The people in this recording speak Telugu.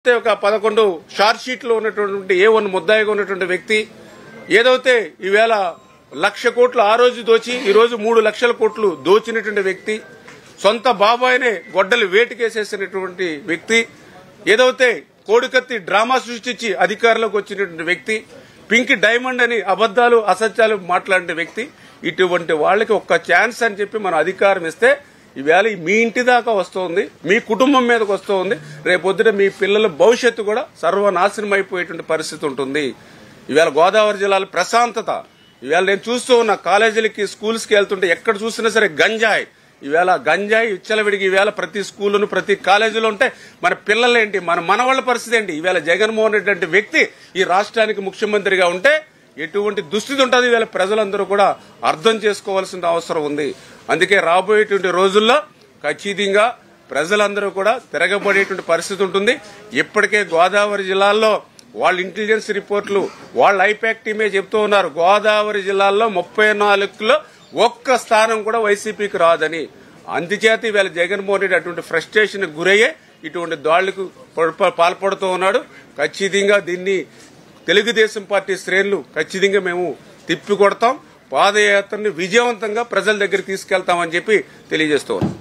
అయితే ఒక పదకొండు షార్ట్ షీట్ లో ఉన్నటువంటి ఏ వన్ ముద్దాయిగా ఉన్నటువంటి వ్యక్తి ఏదైతే ఈవేళ లక్ష కోట్లు ఆ రోజు దోచి ఈ రోజు మూడు లక్షల కోట్లు దోచినటువంటి వ్యక్తి సొంత బాబాయినే గొడ్డలి వేటుకేసేసినటువంటి వ్యక్తి ఏదైతే కోడికత్తి డ్రామా సృష్టించి అధికారంలోకి వచ్చినటువంటి వ్యక్తి పింక్ డైమండ్ అని అబద్దాలు అసత్యాలు మాట్లాడిన వ్యక్తి ఇటువంటి వాళ్ళకి ఒక్క ఛాన్స్ అని చెప్పి మనం అధికారం ఇస్తే ఈవేళ మీ ఇంటి దాకా వస్తుంది మీ కుటుంబం మీదకి వస్తుంది రేపొద్దున మీ పిల్లల భవిష్యత్తు కూడా సర్వనాశనం అయిపోయేటువంటి పరిస్థితి ఉంటుంది ఈవేళ గోదావరి జిల్లాలో ప్రశాంతత ఈవేళ నేను చూస్తూ ఉన్న కాలేజీలకి స్కూల్స్కి వెళ్తుంటే ఎక్కడ చూసినా సరే గంజాయి ఈవేళ గంజాయి విచ్చలవిడికి ఈవేళ ప్రతి స్కూల్లోను ప్రతి కాలేజీలో ఉంటే మన పిల్లలేంటి మన మనవాళ్ళ పరిస్థితి ఏంటి ఈవేళ జగన్మోహన్ రెడ్డి అంటే వ్యక్తి ఈ రాష్ట్రానికి ముఖ్యమంత్రిగా ఉంటే ఎటువంటి దుస్థితి ఉంటుంది ఈవేళ ప్రజలందరూ కూడా అర్థం చేసుకోవాల్సిన అవసరం ఉంది అందుకే రాబోయేటువంటి రోజుల్లో ఖచ్చితంగా ప్రజలందరూ కూడా తిరగబడేటువంటి పరిస్థితి ఉంటుంది ఇప్పటికే గోదావరి జిల్లాల్లో వాళ్ళ ఇంటెలిజెన్స్ రిపోర్ట్లు వాళ్ళ ఐపాక్ టీమే చెప్తూ ఉన్నారు గోదావరి జిల్లాల్లో ముప్పై నాలుగులో ఒక్క స్థానం కూడా వైసీపీకి రాదని అందుచేత ఈవేళ జగన్మోహన్ రెడ్డి అటువంటి ఫ్రస్ట్రేషన్ గురయ్యే ఇటువంటి దాళ్లకు ప- పాల్పడుతూ ఉన్నాడు ఖచ్చితంగా దీన్ని తెలుగుదేశం పార్టీ శ్రేణులు ఖచ్చితంగా మేము తిప్పి కొడతాం పాదయాత్రని విజయవంతంగా ప్రజల దగ్గర తీసుకెళ్తామని చెప్పి తెలియజేస్తూ ఉన్నాం